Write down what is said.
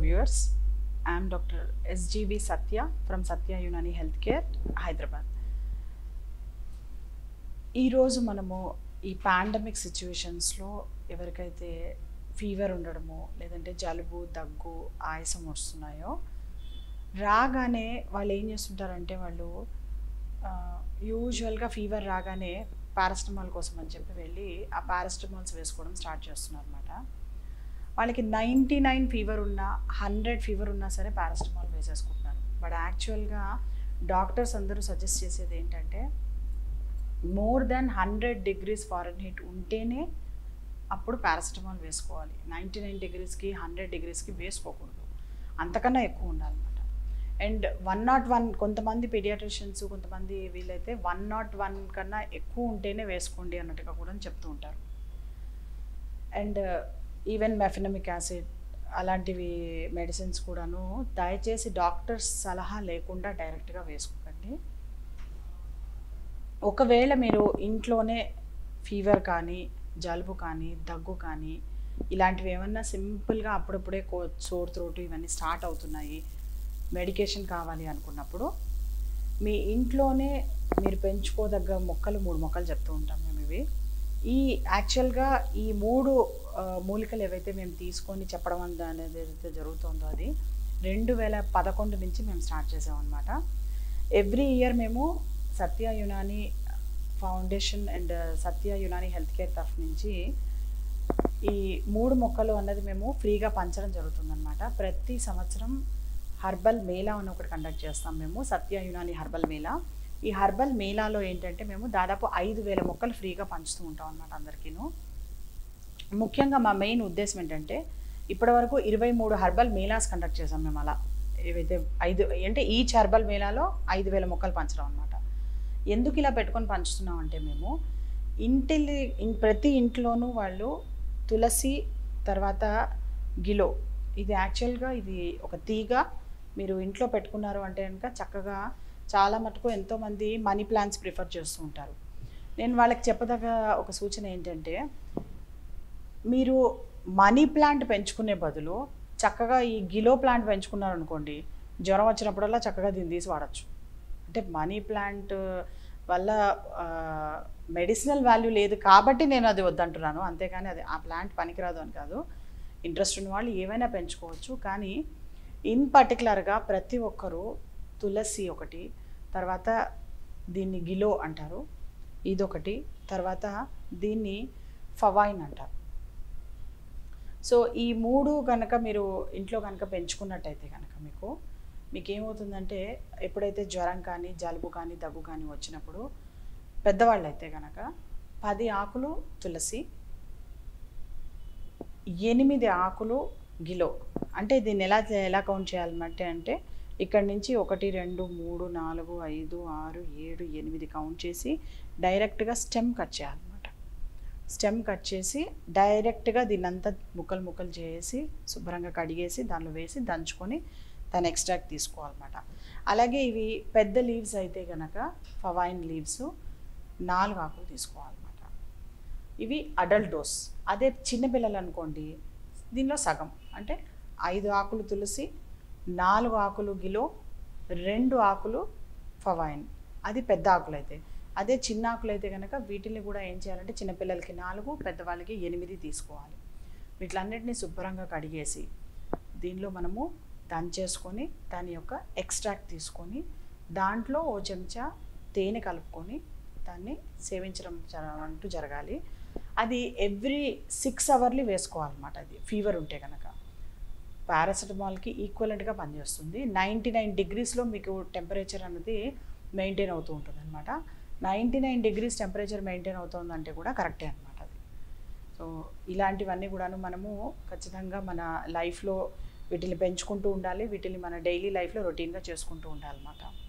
viewers I'm doctor SGV Satya from Satya Unani health care Hyderabad ఈరోజు మనము ఈ పాండమిక్ సిచ్యువేషన్స్లో ఎవరికైతే ఫీవర్ ఉండడమో లేదంటే జలుబు దగ్గు ఆయాసం వస్తున్నాయో రాగానే వాళ్ళు ఏం చేస్తుంటారంటే వాళ్ళు యూజువల్గా ఫీవర్ రాగానే పారాస్టమాల్ కోసం అని చెప్పి వెళ్ళి ఆ పారాస్టమాల్స్ వేసుకోవడం స్టార్ట్ చేస్తున్నారు అనమాట వాళ్ళకి నైంటీ నైన్ ఫీవర్ ఉన్నా హండ్రెడ్ ఫీవర్ ఉన్నా సరే పారాస్టమాల్ వేసేసుకుంటున్నారు బట్ యాక్చువల్గా డాక్టర్స్ అందరూ సజెస్ట్ చేసేది ఏంటంటే more than hundred degrees Fahrenheit ఉంటేనే అప్పుడు పారాసిటమాల్ వేసుకోవాలి నైంటీ నైన్ డిగ్రీస్కి హండ్రెడ్ డిగ్రీస్కి వేసుకోకూడదు అంతకన్నా ఎక్కువ ఉండాలన్నమాట అండ్ వన్ నాట్ వన్ కొంతమంది పీడియాట్రిషియన్స్ కొంతమంది వీళ్ళైతే వన్ నాట్ వన్ కన్నా ఎక్కువ ఉంటేనే వేసుకోండి అన్నట్టుగా కూడా చెప్తూ ఉంటారు అండ్ ఈవెన్ మెఫినమిక్ యాసిడ్ అలాంటివి మెడిసిన్స్ కూడాను దయచేసి డాక్టర్స్ సలహా లేకుండా డైరెక్ట్గా వేసుకోకండి ఒకవేళ మీరు ఇంట్లోనే ఫీవర్ కానీ జలుబు కానీ దగ్గు కానీ ఇలాంటివి ఏమన్నా సింపుల్గా అప్పుడప్పుడే కో సోర్ త్రోటు ఇవన్నీ స్టార్ట్ అవుతున్నాయి మెడికేషన్ కావాలి అనుకున్నప్పుడు మీ ఇంట్లోనే మీరు పెంచుకోదగ్గ మొక్కలు మూడు మొక్కలు చెప్తూ ఉంటాం మేము ఇవి ఈ యాక్చువల్గా ఈ మూడు ఆ, మూలికలు ఏవైతే మేము తీసుకొని చెప్పడం అన్- అనేది ఏదైతే జరుగుతుందో అది రెండు వేల పదకొండు నుంచి మేము స్టార్ట్ చేసామన్నమాట ఎవ్రీ ఇయర్ మేము Satya Unani foundation and Satya Unani health care తరఫు నుంచి ఈ మూడు మొక్కలు అన్నది మేము ఫ్రీగా పంచడం జరుగుతుందన్నమాట ప్రతి సంవత్సరం హర్బల్ మేళా అని ఒకటి కండక్ట్ చేస్తాం మేము సత్య యునాని హర్బల్ మేళా ఈ హర్బల్ మేళాలో ఏంటంటే మేము దాదాపు ఐదు వేల మొక్కలు ఫ్రీగా పంచుతూ ఉంటాం అన్నమాట అందరికీను ముఖ్యంగా మా మెయిన్ ఉద్దేశం ఏంటంటే ఇప్పటివరకు ఇరవై మూడు హర్బల్ మేళాస్ కండక్ట్ చేసాం మేము అలా ఏవైతే ఐదు అంటే ఈచ్ హర్బల్ మేళాలో ఐదు వేల మొక్కలు పంచడం అనమాట ఎందుకు ఇలా పెట్టుకొని పంచుతున్నాం అంటే మేము ఇంటి ఇన్- ప్రతి ఇంట్లోనూ వాళ్ళు తులసి తర్వాత గిలో ఇది యాక్చువల్గా ఇది ఒక తీగ మీరు ఇంట్లో పెట్టుకున్నారు అంటే కనుక చక్కగా చాలా మటుకు ఎంతోమంది మనీ ప్లాంట్స్ ప్రిఫర్ చేస్తూ ఉంటారు నేను వాళ్ళకి చెప్పదగ్గ ఒక సూచన ఏంటంటే మీరు మనీ ప్లాంట్ పెంచుకునే బదులు చక్కగా ఈ గిలో ప్లాంట్ పెంచుకున్నారనుకోండి జ్వరం వచ్చినప్పుడల్లా చక్కగా దీన్ని తీసి వాడచ్చు అంటే మనీ ప్లాంట్ వల్ల మెడిసినల్ వాల్యూ లేదు కాబట్టి నేను అది వద్దంటున్నాను అంతేకాని అది ఆ ప్లాంట్ పనికిరాదు అని కాదు ఇంట్రెస్ట్ ఉన్న వాళ్ళు ఏవైనా పెంచుకోవచ్చు కానీ ఇన్ పర్టికులర్గా ప్రతి ఒక్కరూ తులసి ఒకటి తర్వాత దీన్ని గిలో అంటారు ఇదొకటి తర్వాత దీన్ని ఫవైన్ అంటారు సో ఈ మూడు కనుక మీరు ఇంట్లో కనుక పెంచుకున్నట్టయితే కనుక మీకు మీకు ఏమవుతుందంటే ఎప్పుడైతే జ్వరం కానీ జలుబు కానీ దగ్గు కానీ వచ్చినప్పుడు పెద్దవాళ్ళు అయితే కనుక పది ఆకులు తులసి ఎనిమిది ఆకులు గిలో అంటే దీన్ని ఎలా ఎలా కౌంట్ చేయాలంటే అంటే ఇక్కడ నుంచి ఒకటి రెండు మూడు నాలుగు ఐదు ఆరు ఏడు ఎనిమిది కౌంట్ చేసి డైరెక్ట్గా స్టెమ్ కట్ చేయాలన్నమాట స్టెమ్ కట్ చేసి డైరెక్ట్గా దీన్ని అంతా ముక్కలు ముక్కలు చేసి శుభ్రంగా కడిగేసి దానిలో వేసి దంచుకొని దాని ఎక్స్ట్రాక్ట్ తీసుకోవాలన్నమాట అలాగే ఇవి పెద్ద లీవ్స్ అయితే కనుక ఫవైన్ లీవ్స్ నాలుగు ఆకులు తీసుకోవాలన్నమాట ఇవి అడల్ట్ డోస్ అదే చిన్నపిల్లలు అనుకోండి దీనిలో సగం అంటే ఐదు ఆకులు తులసి నాలుగు ఆకులు గిలో రెండు ఆకులు ఫవైన్ అది పెద్ద ఆకులు అయితే అదే చిన్న ఆకులు అయితే కనుక వీటిని కూడా ఏం చేయాలంటే చిన్నపిల్లలకి నాలుగు పెద్దవాళ్ళకి ఎనిమిది తీసుకోవాలి వీటిలన్నిటిని శుభ్రంగా కడిగేసి దీనిలో మనము దంచేసుకొని దాని యొక్క ఎక్స్ట్రాక్ట్ తీసుకొని దాంట్లో ఓ చెంచా తేనె కలుపుకొని దాన్ని సేవించడం జర- అంటూ జరగాలి అది ఎవ్రీ సిక్స్ అవర్లీ వేసుకోవాలన్నమాట అది ఫీవర్ ఉంటే కనుక పారాసిటమాల్కి ఈక్వలెంట్గా పనిచేస్తుంది నైంటీ నైన్ డిగ్రీస్లో మీకు టెంపరేచర్ అనేది మెయింటైన్ అవుతూ ఉంటుంది అనమాట ninety nine degrees temperature maintain అవుతుందంటే కూడా కరెక్టే అనమాట అది సో ఇలాంటివన్నీ కూడాను మనము ఖచ్చితంగా మన లైఫ్లో వీటిని పెంచుకుంటూ ఉండాలి వీటిని మన డైలీ లైఫ్లో రొటీన్గా చేసుకుంటూ ఉండాలన్నమాట